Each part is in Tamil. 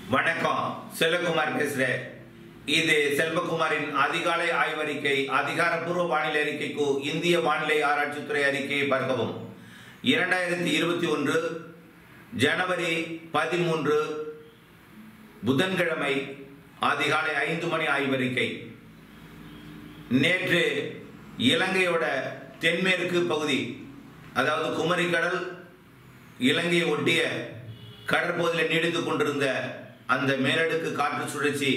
வணக்கம் செல்வகுமார் பேசுறேன் இது செல்வகுமாரின் அதிகாலை ஆய்வறிக்கை அதிகாரப்பூர்வ வானிலை அறிக்கைக்கு இந்திய வானிலை ஆராய்ச்சித்துறை அறிக்கையை பார்க்கவும் இரண்டாயிரத்தி இருபத்தி ஒன்று ஜனவரி பதிமூன்று புதன்கிழமை அதிகாலை ஐந்து மணி ஆய்வறிக்கை நேற்று இலங்கையோட தென்மேற்கு பகுதி அதாவது குமரிக்கடல் இலங்கையை ஒட்டிய கடற்பகுதியில் நீடித்துக் கொண்டிருந்த அந்த மேலடுக்கு காற்று சுழற்சி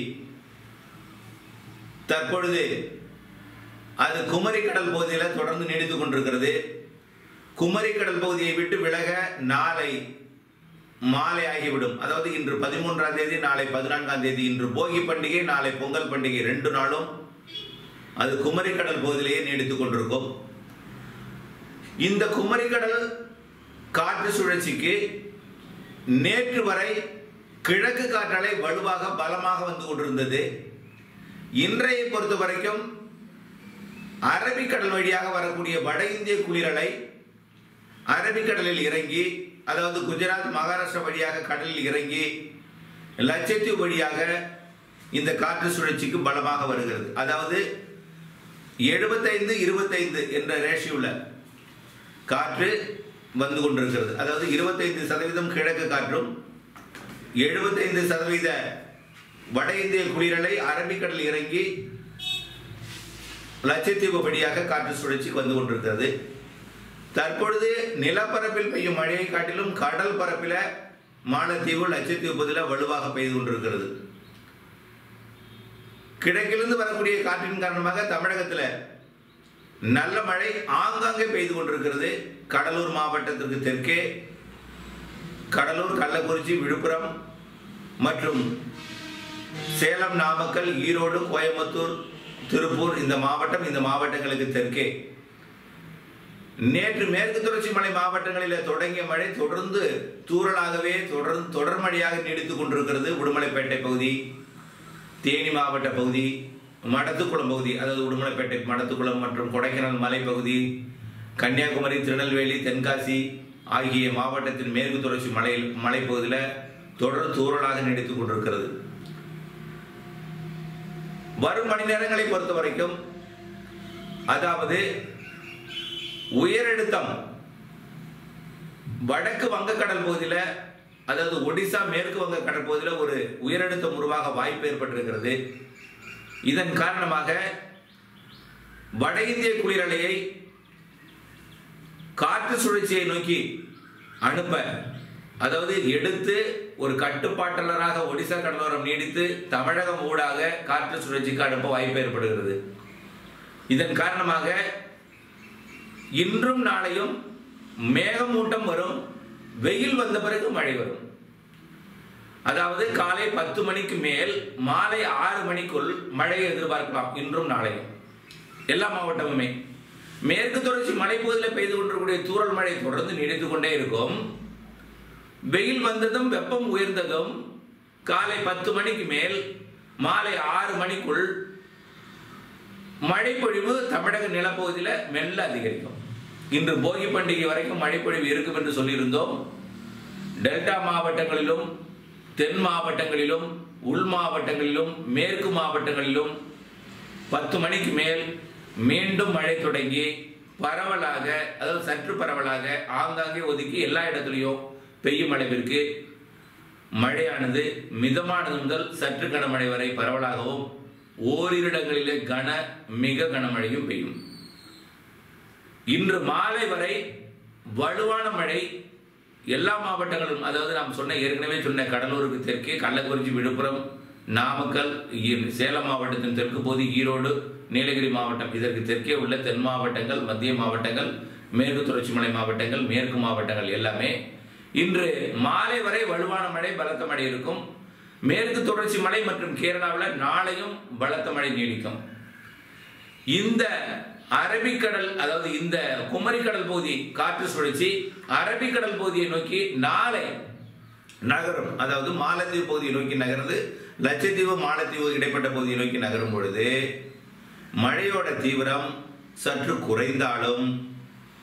தற்பொழுது அது குமரிக்கடல் பகுதியில் தொடர்ந்து நீடித்துக் கொண்டிருக்கிறது குமரிக்கடல் பகுதியை விட்டு விலக நாளை மாலை ஆகிவிடும் அதாவது இன்று பதிமூன்றாம் தேதி நாளை பதினான்காம் தேதி இன்று போகி பண்டிகை நாளை பொங்கல் பண்டிகை ரெண்டு நாளும் அது குமரிக்கடல் பகுதியிலேயே நீடித்துக் கொண்டிருக்கும் இந்த குமரிக்கடல் காற்று சுழற்சிக்கு நேற்று வரை கிழக்கு காற்றலை வலுவாக பலமாக வந்து கொண்டிருந்தது இன்றைய பொறுத்த வரைக்கும் அரபிக்கடல் வழியாக வரக்கூடிய வட இந்திய குளிரலை அரபிக்கடலில் இறங்கி அதாவது குஜராத் மகாராஷ்டிரா வழியாக கடலில் இறங்கி லட்சத்தீவு வழியாக இந்த காற்று சுழற்சிக்கு பலமாக வருகிறது அதாவது எழுபத்தைந்து இருபத்தைந்து என்ற ரேஷியோல காற்று வந்து கொண்டிருக்கிறது அதாவது இருபத்தைந்து சதவீதம் கிழக்கு காற்றும் எழுபத்தைந்து சதவீத வட இந்திய குளிரலை அரபிக்கடல் இறங்கி லட்சத்தீவு வழியாக காற்று சுழற்சி வந்து கொண்டிருக்கிறது தற்பொழுது நிலப்பரப்பில் பெய்யும் மழையை காட்டிலும் கடல் பரப்பில் மாலத்தீவு லட்சத்தீவு பகுதியில் வலுவாக பெய்து கொண்டிருக்கிறது கிழக்கிலிருந்து வரக்கூடிய காற்றின் காரணமாக தமிழகத்தில் நல்ல மழை ஆங்காங்கே பெய்து கொண்டிருக்கிறது கடலூர் மாவட்டத்திற்கு தெற்கே கடலூர் கள்ளக்குறிச்சி விழுப்புரம் மற்றும் சேலம் நாமக்கல் ஈரோடு கோயம்புத்தூர் திருப்பூர் இந்த மாவட்டம் இந்த மாவட்டங்களுக்கு தெற்கே நேற்று மேற்கு தொடர்ச்சி மலை மாவட்டங்களில் தொடங்கிய மழை தொடர்ந்து தூறலாகவே தொடர்ந்து தொடர் மழையாக நீடித்துக் கொண்டிருக்கிறது உடுமலைப்பேட்டை பகுதி தேனி மாவட்ட பகுதி மடத்துக்குளம் பகுதி அதாவது உடுமலைப்பேட்டை மடத்துக்குளம் மற்றும் கொடைக்கானல் மலைப்பகுதி கன்னியாகுமரி திருநெல்வேலி தென்காசி ஆகிய மாவட்டத்தின் மேற்கு தொடர்ச்சி மலை மலைப்பகுதியில் தொடர் தூறலாக நீடித்துக் கொண்டிருக்கிறது வரும் மணி நேரங்களை பொறுத்த வரைக்கும் அதாவது உயரழுத்தம் வடக்கு வங்கக்கடல் பகுதியில் அதாவது ஒடிசா மேற்கு வங்க கடல் பகுதியில் ஒரு உயரழுத்தம் உருவாக வாய்ப்பு ஏற்பட்டிருக்கிறது இதன் காரணமாக வட இந்திய குளிரலையை காற்று சுழற்சியை நோக்கி அனுப்ப அதாவது எடுத்து ஒரு கட்டுப்பாட்டாளராக ஒடிசா கடலோரம் நீடித்து தமிழகம் ஊடாக காற்று சுழற்சிக்கு அனுப்ப வாய்ப்பு ஏற்படுகிறது இதன் காரணமாக இன்றும் நாளையும் மேகமூட்டம் வரும் வெயில் வந்த பிறகு மழை வரும் அதாவது காலை பத்து மணிக்கு மேல் மாலை ஆறு மணிக்குள் மழையை எதிர்பார்க்கலாம் இன்றும் நாளையும் எல்லா மாவட்டமுமே மேற்கு தொடர்ச்சி மலைப்பகுதியில் பெய்து கொண்டிருக்கக்கூடிய தூரல் மழை தொடர்ந்து நீடித்துக் கொண்டே இருக்கும் வெயில் வந்ததும் வெப்பம் உயர்ந்ததும் காலை பத்து மணிக்கு மேல் மாலை ஆறு மணிக்குள் மழைப்பொழிவு தமிழக நிலப்பகுதியில் மெல்ல அதிகரிக்கும் இன்று போகி பண்டிகை வரைக்கும் மழைப்பொழிவு இருக்கும் என்று சொல்லியிருந்தோம் டெல்டா மாவட்டங்களிலும் தென் மாவட்டங்களிலும் உள் மாவட்டங்களிலும் மேற்கு மாவட்டங்களிலும் பத்து மணிக்கு மேல் மீண்டும் மழை தொடங்கி பரவலாக அதாவது சற்று பரவலாக ஆங்காங்கே ஒதுக்கி எல்லா இடத்துலையும் பெய்யும் அளவிற்கு மழையானது மிதமானது முதல் சற்று கனமழை வரை பரவலாகவும் ஓரிரு இடங்களிலே கன மிக கனமழையும் பெய்யும் இன்று மாலை வரை வலுவான மழை எல்லா மாவட்டங்களும் அதாவது நாம் சொன்ன ஏற்கனவே சொன்ன கடலூருக்கு தெற்கே கள்ளக்குறிச்சி விழுப்புரம் நாமக்கல் ஈ- சேலம் மாவட்டத்தின் தெற்கு பகுதி ஈரோடு நீலகிரி மாவட்டம் இதற்கு தெற்கே உள்ள தென் மாவட்டங்கள் மத்திய மாவட்டங்கள் மேற்கு தொடர்ச்சி மலை மாவட்டங்கள் மேற்கு மாவட்டங்கள் எல்லாமே இன்று மாலை வரை வலுவான மழை பலத்த மழை இருக்கும் மேற்கு தொடர்ச்சி மலை மற்றும் கேரளாவில் நாளையும் பலத்த மழை நீடிக்கும் இந்த அரபிக்கடல் அதாவது இந்த குமரிக்கடல் பகுதி காற்று சுழற்சி அரபிக்கடல் பகுதியை நோக்கி நாளை நகரும் அதாவது மாலத்தீவு பகுதியை நோக்கி நகர்ந்து லட்சத்தீவு மாலத்தீவு இடைப்பட்ட பகுதியை நோக்கி நகரும் பொழுது மழையோட தீவிரம் சற்று குறைந்தாலும்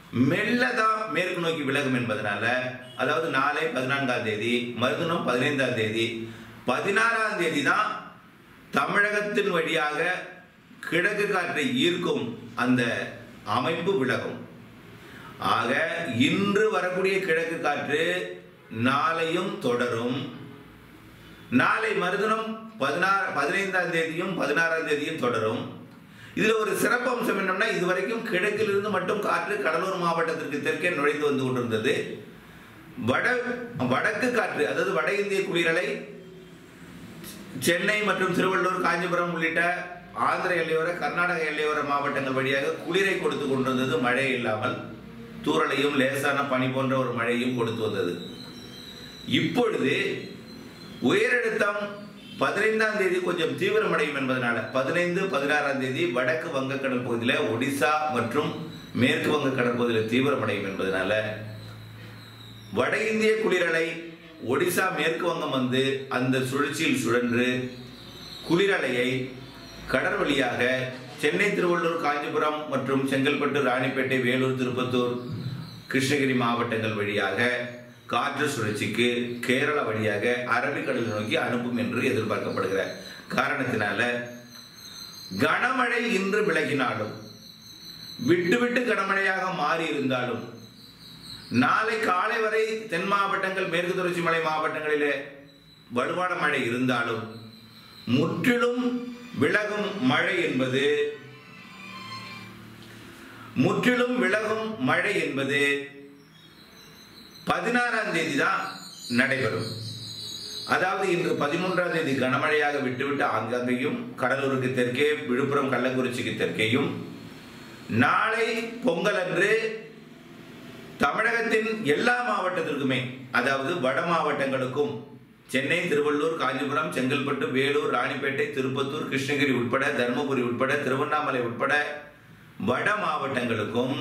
மெல்லதான் மேற்கு நோக்கி விலகும் என்பதனால அதாவது நாளை பதினான்காம் தேதி மறுதினம் பதினைந்தாம் தேதி பதினாறாம் தேதி தான் தமிழகத்தின் வழியாக கிழக்கு காற்றை ஈர்க்கும் அந்த அமைப்பு விலகும் ஆக இன்று வரக்கூடிய கிழக்கு காற்று நாளையும் தொடரும் நாளை மறுதினம் பதினாறு பதினைந்தாம் தேதியும் பதினாறாம் தேதியும் தொடரும் இதுல ஒரு சிறப்பு அம்சம் என்னன்னா இதுவரைக்கும் கிழக்கிலிருந்து மட்டும் காற்று கடலூர் மாவட்டத்திற்கு தெற்கே நுழைந்து வந்து கொண்டிருந்தது வட வடக்கு காற்று அதாவது வட இந்திய குளிரலை சென்னை மற்றும் திருவள்ளூர் காஞ்சிபுரம் உள்ளிட்ட ஆந்திர எல்லையோர கர்நாடக எல்லையோர மாவட்டங்கள் வழியாக குளிரை கொடுத்து கொண்டிருந்தது மழை இல்லாமல் தூறலையும் லேசான பனி போன்ற ஒரு மழையும் கொடுத்து வந்தது இப்பொழுது உயரழுத்தம் பதினைந்தாம் தேதி கொஞ்சம் தீவிரமடையும் என்பதனால பதினைந்து பதினாறாம் தேதி வடக்கு வங்கக்கடல் பகுதியில் ஒடிசா மற்றும் மேற்கு வங்கக்கடல் பகுதியில் தீவிரமடையும் என்பதனால வட இந்திய குளிரலை ஒடிசா மேற்கு வங்கம் வந்து அந்த சுழற்சியில் சுழன்று குளிரலையை கடல் வழியாக சென்னை திருவள்ளூர் காஞ்சிபுரம் மற்றும் செங்கல்பட்டு ராணிப்பேட்டை வேலூர் திருப்பத்தூர் கிருஷ்ணகிரி மாவட்டங்கள் வழியாக காற்று சுழற்சிக்கு கேரளா வழியாக அரபிக்கடலை நோக்கி அனுப்பும் என்று எதிர்பார்க்கப்படுகிற காரணத்தினால கனமழை இன்று விலகினாலும் விட்டு விட்டு கனமழையாக மாறி இருந்தாலும் நாளை காலை வரை தென் மாவட்டங்கள் மேற்கு தொடர்ச்சி மலை மாவட்டங்களிலே வலுவான மழை இருந்தாலும் முற்றிலும் விலகும் மழை என்பது முற்றிலும் விலகும் மழை என்பது பதினாறாம் தேதி தான் நடைபெறும் அதாவது இன்று பதிமூன்றாம் தேதி கனமழையாக விட்டுவிட்டு ஆங்காங்கேயும் கடலூருக்கு தெற்கே விழுப்புரம் கள்ளக்குறிச்சிக்கு தெற்கேயும் நாளை பொங்கல் அன்று தமிழகத்தின் எல்லா மாவட்டத்திற்குமே அதாவது வட மாவட்டங்களுக்கும் சென்னை திருவள்ளூர் காஞ்சிபுரம் செங்கல்பட்டு வேலூர் ராணிப்பேட்டை திருப்பத்தூர் கிருஷ்ணகிரி உட்பட தருமபுரி உட்பட திருவண்ணாமலை உட்பட வட மாவட்டங்களுக்கும்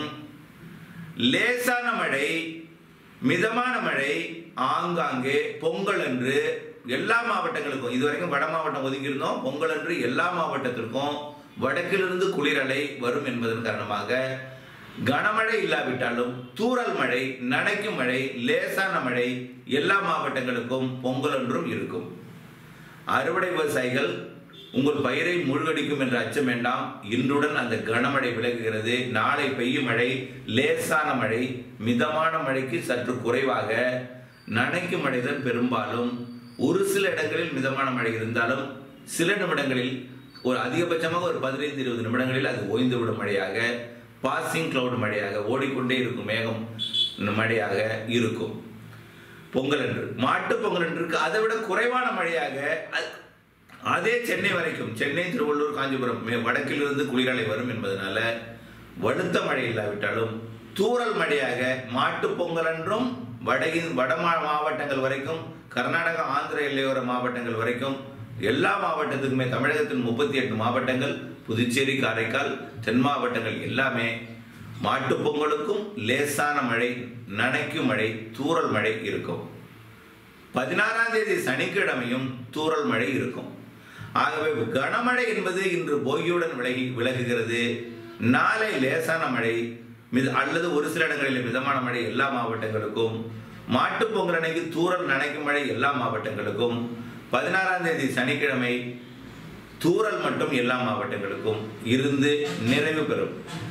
லேசான மழை மிதமான மழை ஆங்காங்கே பொங்கல் அன்று எல்லா மாவட்டங்களுக்கும் இதுவரைக்கும் வட மாவட்டம் ஒதுக்கியிருந்தோம் பொங்கல் அன்று எல்லா மாவட்டத்திற்கும் வடக்கிலிருந்து குளிரலை வரும் என்பதன் காரணமாக கனமழை இல்லாவிட்டாலும் தூறல் மழை நனைக்கும் மழை லேசான மழை எல்லா மாவட்டங்களுக்கும் பொங்கல் ஒன்றும் இருக்கும் அறுவடை விவசாயிகள் உங்கள் பயிரை மூழ்கடிக்கும் என்ற அச்சம் வேண்டாம் இன்றுடன் அந்த கனமழை விலகுகிறது நாளை பெய்யும் மழை லேசான மழை மிதமான மழைக்கு சற்று குறைவாக நனைக்கும் மழைதான் பெரும்பாலும் ஒரு சில இடங்களில் மிதமான மழை இருந்தாலும் சில நிமிடங்களில் ஒரு அதிகபட்சமாக ஒரு பதினைந்து இருபது நிமிடங்களில் அது ஓய்ந்துவிடும் மழையாக பாசிங் கிளவுட் மழையாக ஓடிக்கொண்டே இருக்கும் மேகம் மழையாக இருக்கும் பொங்கல் என்று மாட்டு பொங்கல் என்று அதை விட குறைவான மழையாக அ- அதே சென்னை வரைக்கும் சென்னை திருவள்ளூர் காஞ்சிபுரம் மே- வடக்கிலிருந்து குளிரலை வரும் என்பதனால வலுத்த மழை இல்லாவிட்டாலும் தூறல் மழையாக மாட்டு பொங்கல் என்றும் வடகின் வட மா- மாவட்டங்கள் வரைக்கும் கர்நாடகா ஆந்திர எல்லையோர மாவட்டங்கள் வரைக்கும் எல்லா மாவட்டத்துக்குமே தமிழகத்தின் முப்பத்தி எட்டு மாவட்டங்கள் புதுச்சேரி காரைக்கால் தென் மாவட்டங்கள் எல்லாமே மாட்டுப் பொங்கலுக்கும் லேசான மழை நனைக்கும் மழை தூறல் மழை இருக்கும் பதினாறாம் தேதி சனிக்கிழமையும் தூறல் மழை இருக்கும் ஆகவே கனமழை என்பது இன்று போகியுடன் விலகி விலகுகிறது நாளை லேசான மழை மித அல்லது ஒரு சில இடங்களில் மிதமான மழை எல்லா மாவட்டங்களுக்கும் மாட்டுப் பொங்கல் அன்னைக்கு தூறல் நனைக்கும் மழை எல்லா மாவட்டங்களுக்கும் பதினாறாம் தேதி சனிக்கிழமை தூறல் மட்டும் எல்லா மாவட்டங்களுக்கும் இருந்து நிறைவு பெறும்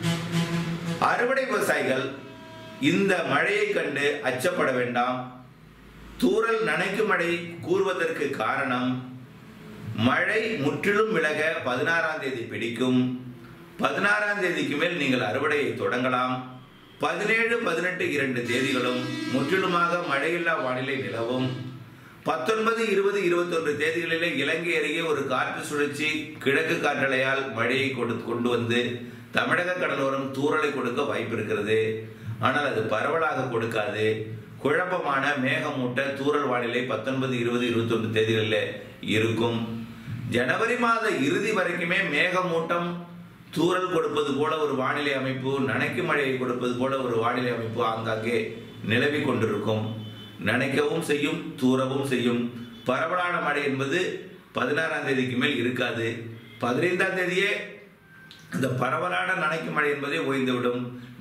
அறுவடை விவசாயிகள் இந்த மழையை கண்டு அச்சப்பட வேண்டாம் தூறல் நனைக்கும் மழை கூறுவதற்கு காரணம் மழை முற்றிலும் விலக பதினாறாம் தேதி பிடிக்கும் பதினாறாம் தேதிக்கு மேல் நீங்கள் அறுவடையை தொடங்கலாம் பதினேழு பதினெட்டு இரண்டு தேதிகளும் முற்றிலுமாக மழையில்லா வானிலை நிலவும் பத்தொன்பது இருபது இருபத்தொன்று தேதிகளிலே இலங்கை அருகே ஒரு காற்று சுழற்சி கிழக்கு காற்றலையால் மழையை கொடு கொண்டு வந்து தமிழக கடலோரம் தூறலை கொடுக்க வாய்ப்பு இருக்கிறது ஆனால் அது பரவலாக கொடுக்காது குழப்பமான மேகமூட்ட தூறல் வானிலை பத்தொன்பது இருபது இருபத்தொன்று தேதிகளில் இருக்கும் ஜனவரி மாத இறுதி வரைக்குமே மேகமூட்டம் தூறல் கொடுப்பது போல ஒரு வானிலை அமைப்பு நனைக்கும் மழையை கொடுப்பது போல ஒரு வானிலை அமைப்பு ஆங்காங்கே நிலவி கொண்டிருக்கும் நனைக்கவும் செய்யும் தூறவும் செய்யும் பரவலான மழை என்பது பதினாறாம் தேதிக்கு மேல் இருக்காது பதினைந்தாம் தேதியே இந்த பரவலான நனைக்கும் மழை என்பதே ஓய்ந்துவிடும்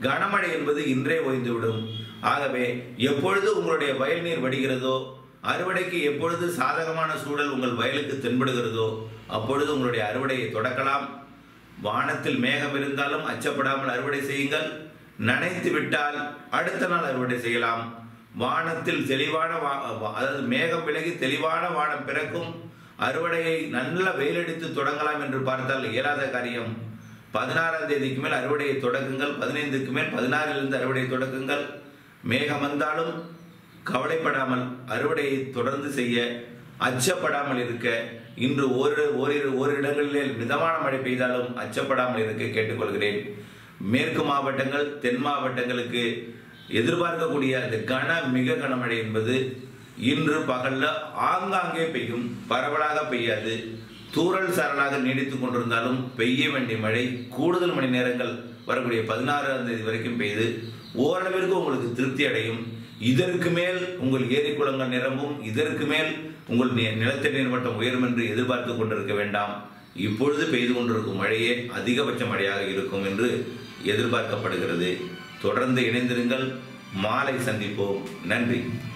கனமழை என்பது இன்றே ஓய்ந்துவிடும் ஆகவே எப்பொழுது உங்களுடைய வயல் நீர் வடிகிறதோ அறுவடைக்கு எப்பொழுது சாதகமான சூழல் உங்கள் வயலுக்கு தென்படுகிறதோ அப்பொழுது உங்களுடைய அறுவடையை தொடக்கலாம் வானத்தில் மேகம் இருந்தாலும் அச்சப்படாமல் அறுவடை செய்யுங்கள் நனைத்து விட்டால் அடுத்த நாள் அறுவடை செய்யலாம் வானத்தில் தெளிவான வா- வா- அதாவது மேகம் விலகி தெளிவான வானம் பிறக்கும் அறுவடையை நல்ல வெயிலடித்து தொடங்கலாம் என்று பார்த்தால் இயலாத காரியம் பதினாறாம் தேதிக்கு மேல் அறுவடையை தொடங்குங்கள் பதினைந்துக்கு மேல் பதினாறிலிருந்து அறுவடையை தொடங்குங்கள் மேகம் வந்தாலும் கவலைப்படாமல் அறுவடையை தொடர்ந்து செய்ய அச்சப்படாமல் இருக்க இன்று ஒரு ஓரிரு ஓரிரு இடங்களிலே மிதமான மழை பெய்தாலும் அச்சப்படாமல் இருக்க கேட்டுக்கொள்கிறேன் மேற்கு மாவட்டங்கள் தென் மாவட்டங்களுக்கு எதிர்பார்க்கக்கூடிய அந்த கன மிக கனமழை என்பது இன்று பகல்ல ஆங்காங்கே பெய்யும் பரவலாக பெய்யாது தூறல் சாரலாக நீடித்துக் கொண்டிருந்தாலும் பெய்ய வேண்டிய மழை கூடுதல் மணி நேரங்கள் வரக்கூடிய பதினாறாம் தேதி வரைக்கும் பெய்து ஓரளவிற்கு உங்களுக்கு திருப்தி அடையும் இதற்கு மேல் உங்கள் ஏரி குளங்கள் நிரம்பும் இதற்கு மேல் உங்கள் நி- நிலத்தடி நீர் மட்டம் உயரும் என்று எதிர்பார்த்து கொண்டிருக்க வேண்டாம் இப்பொழுது பெய்து கொண்டிருக்கும் மழையே அதிகபட்ச மழையாக இருக்கும் என்று எதிர்பார்க்கப்படுகிறது தொடர்ந்து இணைந்திருங்கள் மாலை சந்திப்போம் நன்றி